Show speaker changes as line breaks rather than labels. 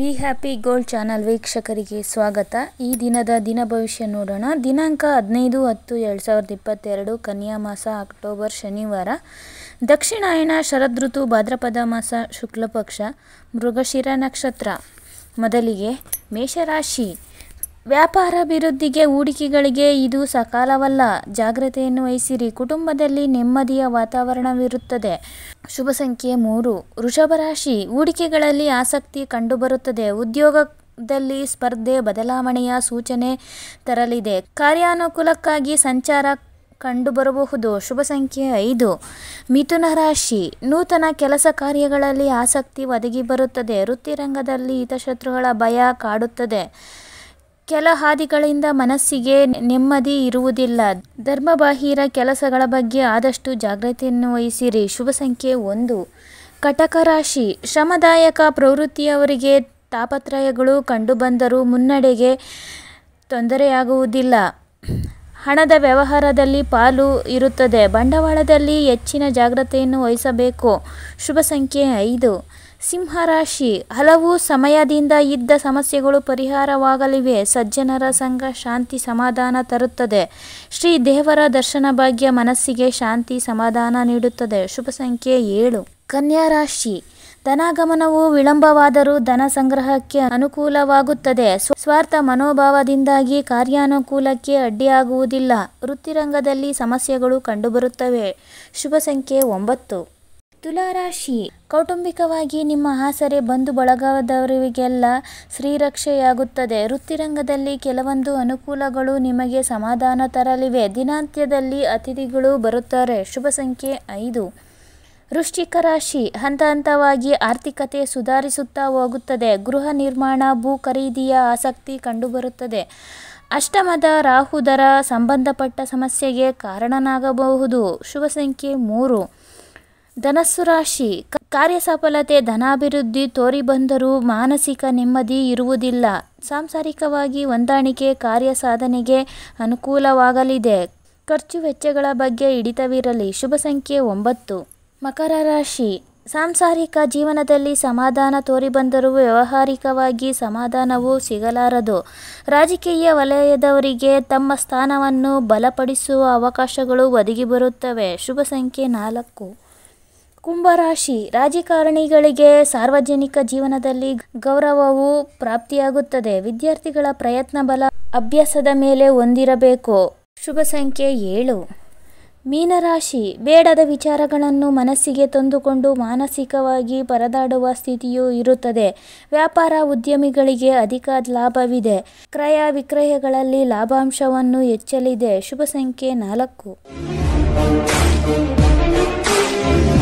be happy gold channel ವೀಕ್ಷಕರಿಗೆ ಸ್ವಾಗತ ಈ ದಿನದ ದಿನ ಭವಿಷ್ಯ ನೋಡೋಣ ದಿನಾಂಕ ಹದಿನೈದು ಹತ್ತು ಎರಡು ಸಾವಿರದ ಇಪ್ಪತ್ತೆರಡು ಕನ್ಯಾ ಮಾಸ ಅಕ್ಟೋಬರ್ ಶನಿವಾರ ದಕ್ಷಿಣಾಯನ ಶರದೃತು ಭಾದ್ರಪದ ಮಾಸ ಶುಕ್ಲ ಪಕ್ಷ ಮೃಗಶಿರ ನಕ್ಷತ್ರ ಮೊದಲಿಗೆ ಮೇಷರಾಶಿ ವ್ಯಾಪಾರ ಅಭಿವೃದ್ಧಿಗೆ ಹೂಡಿಕೆಗಳಿಗೆ ಇದು ಸಕಾಲವಲ್ಲ ಜಾಗ್ರತೆಯನ್ನು ವಹಿಸಿರಿ ಕುಟುಂಬದಲ್ಲಿ ನೆಮ್ಮದಿಯ ವಾತಾವರಣವಿರುತ್ತದೆ ಶುಭ ಸಂಖ್ಯೆ ಮೂರು ವೃಷಭ ರಾಶಿ ಹೂಡಿಕೆಗಳಲ್ಲಿ ಆಸಕ್ತಿ ಕಂಡುಬರುತ್ತದೆ ಉದ್ಯೋಗದಲ್ಲಿ ಸ್ಪರ್ಧೆ ಬದಲಾವಣೆಯ ಸೂಚನೆ ತರಲಿದೆ ಕಾರ್ಯಾನುಕೂಲಕ್ಕಾಗಿ ಸಂಚಾರ ಕಂಡುಬರಬಹುದು ಶುಭ ಸಂಖ್ಯೆ ಐದು ಮಿಥುನ ರಾಶಿ ನೂತನ ಕೆಲಸ ಕಾರ್ಯಗಳಲ್ಲಿ ಆಸಕ್ತಿ ಒದಗಿ ಬರುತ್ತದೆ ವೃತ್ತಿರಂಗದಲ್ಲಿ ಹಿತಶತ್ರುಗಳ ಭಯ ಕಾಡುತ್ತದೆ ಕೆಲ ಹಾದಿಗಳಿಂದ ಮನಸ್ಸಿಗೆ ನೆಮ್ಮದಿ ಇರುವುದಿಲ್ಲ ಧರ್ಮಬಾಹಿರ ಕೆಲಸಗಳ ಬಗ್ಗೆ ಆದಷ್ಟು ಜಾಗ್ರತೆಯನ್ನು ವಹಿಸಿರಿ ಶುಭ ಸಂಖ್ಯೆ ಒಂದು ಕಟಕ ರಾಶಿ ಶ್ರಮದಾಯಕ ಪ್ರವೃತ್ತಿಯವರಿಗೆ ತಾಪತ್ರಯಗಳು ಕಂಡುಬಂದರೂ ಮುನ್ನಡೆಗೆ ತೊಂದರೆಯಾಗುವುದಿಲ್ಲ ಹಣದ ವ್ಯವಹಾರದಲ್ಲಿ ಪಾಲು ಇರುತ್ತದೆ ಬಂಡವಾಳದಲ್ಲಿ ಹೆಚ್ಚಿನ ಜಾಗ್ರತೆಯನ್ನು ವಹಿಸಬೇಕು ಶುಭ ಸಂಖ್ಯೆ ಐದು ಸಿಂಹರಾಶಿ ಹಲವು ಸಮಯದಿಂದ ಇದ್ದ ಸಮಸ್ಯೆಗಳು ಪರಿಹಾರವಾಗಲಿವೆ ಸಜ್ಜನರ ಸಂಘ ಶಾಂತಿ ಸಮಾಧಾನ ತರುತ್ತದೆ ಶ್ರೀ ದೇವರ ದರ್ಶನ ಭಾಗ್ಯ ಮನಸ್ಸಿಗೆ ಶಾಂತಿ ಸಮಾಧಾನ ನೀಡುತ್ತದೆ ಶುಭ ಸಂಖ್ಯೆ ಏಳು ಕನ್ಯಾ ರಾಶಿ ಧನಾಗಮನವು ವಿಳಂಬವಾದರೂ ಧನ ಸಂಗ್ರಹಕ್ಕೆ ಅನುಕೂಲವಾಗುತ್ತದೆ ಸ್ವಾರ್ಥ ಮನೋಭಾವದಿಂದಾಗಿ ಕಾರ್ಯಾನುಕೂಲಕ್ಕೆ ಅಡ್ಡಿಯಾಗುವುದಿಲ್ಲ ವೃತ್ತಿರಂಗದಲ್ಲಿ ಸಮಸ್ಯೆಗಳು ಕಂಡುಬರುತ್ತವೆ ಶುಭ ಸಂಖ್ಯೆ ಒಂಬತ್ತು ತುಲಾರಾಶಿ ಕೌಟುಂಬಿಕವಾಗಿ ನಿಮ್ಮ ಆಸರೆ ಬಂಧು ಬಳಗದವರಿಗೆಲ್ಲ ಶ್ರೀರಕ್ಷೆಯಾಗುತ್ತದೆ ವೃತ್ತಿರಂಗದಲ್ಲಿ ಕೆಲವೊಂದು ಅನುಕೂಲಗಳು ನಿಮಗೆ ಸಮಾಧಾನ ತರಲಿವೆ ದಿನಾಂತ್ಯದಲ್ಲಿ ಅತಿಥಿಗಳು ಬರುತ್ತಾರೆ ಶುಭ ಸಂಖ್ಯೆ ಐದು ವೃಶ್ಚಿಕ ರಾಶಿ ಹಂತ ಹಂತವಾಗಿ ಆರ್ಥಿಕತೆ ಸುಧಾರಿಸುತ್ತಾ ಹೋಗುತ್ತದೆ ಗೃಹ ನಿರ್ಮಾಣ ಭೂ ಖರೀದಿಯ ಆಸಕ್ತಿ ಕಂಡುಬರುತ್ತದೆ ಅಷ್ಟಮದ ರಾಹುದರ ಸಂಬಂಧಪಟ್ಟ ಸಮಸ್ಯೆಗೆ ಕಾರಣನಾಗಬಹುದು ಶುಭ ಸಂಖ್ಯೆ ಮೂರು ಧನಸ್ಸು ರಾಶಿ ಕಾರ್ಯಸಫಲತೆ ಧನಾಭಿವೃದ್ಧಿ ತೋರಿಬಂದರೂ ಮಾನಸಿಕ ನೆಮ್ಮದಿ ಇರುವುದಿಲ್ಲ ಸಾಂಸಾರಿಕವಾಗಿ ಹೊಂದಾಣಿಕೆ ಕಾರ್ಯ ಸಾಧನೆಗೆ ಅನುಕೂಲವಾಗಲಿದೆ ಖರ್ಚು ವೆಚ್ಚಗಳ ಬಗ್ಗೆ ಹಿಡಿತವಿರಲಿ ಶುಭ ಸಂಖ್ಯೆ ಒಂಬತ್ತು ಮಕರ ರಾಶಿ ಸಾಂಸಾರಿಕ ಜೀವನದಲ್ಲಿ ಸಮಾಧಾನ ತೋರಿಬಂದರೂ ವ್ಯಾವಹಾರಿಕವಾಗಿ ಸಮಾಧಾನವೂ ಸಿಗಲಾರದು ರಾಜಕೀಯ ವಲಯದವರಿಗೆ ತಮ್ಮ ಸ್ಥಾನವನ್ನು ಬಲಪಡಿಸುವ ಅವಕಾಶಗಳು ಒದಗಿ ಬರುತ್ತವೆ ಶುಭ ಸಂಖ್ಯೆ ನಾಲ್ಕು ಕುಂಭರಾಶಿ ರಾಜಕಾರಣಿಗಳಿಗೆ ಸಾರ್ವಜನಿಕ ಜೀವನದಲ್ಲಿ ಗೌರವವು ಪ್ರಾಪ್ತಿಯಾಗುತ್ತದೆ ವಿದ್ಯಾರ್ಥಿಗಳ ಪ್ರಯತ್ನ ಬಲ ಅಭ್ಯಾಸದ ಮೇಲೆ ಹೊಂದಿರಬೇಕು ಶುಭ ಸಂಖ್ಯೆ ಏಳು ಮೀನರಾಶಿ ಬೇಡದ ವಿಚಾರಗಳನ್ನು ಮನಸ್ಸಿಗೆ ತಂದುಕೊಂಡು ಮಾನಸಿಕವಾಗಿ ಪರದಾಡುವ ಸ್ಥಿತಿಯೂ ಇರುತ್ತದೆ ವ್ಯಾಪಾರ ಉದ್ಯಮಿಗಳಿಗೆ ಅಧಿಕ ಲಾಭವಿದೆ ಕ್ರಯ ವಿಕ್ರಯಗಳಲ್ಲಿ ಲಾಭಾಂಶವನ್ನು ಹೆಚ್ಚಲಿದೆ ಶುಭ ಸಂಖ್ಯೆ ನಾಲ್ಕು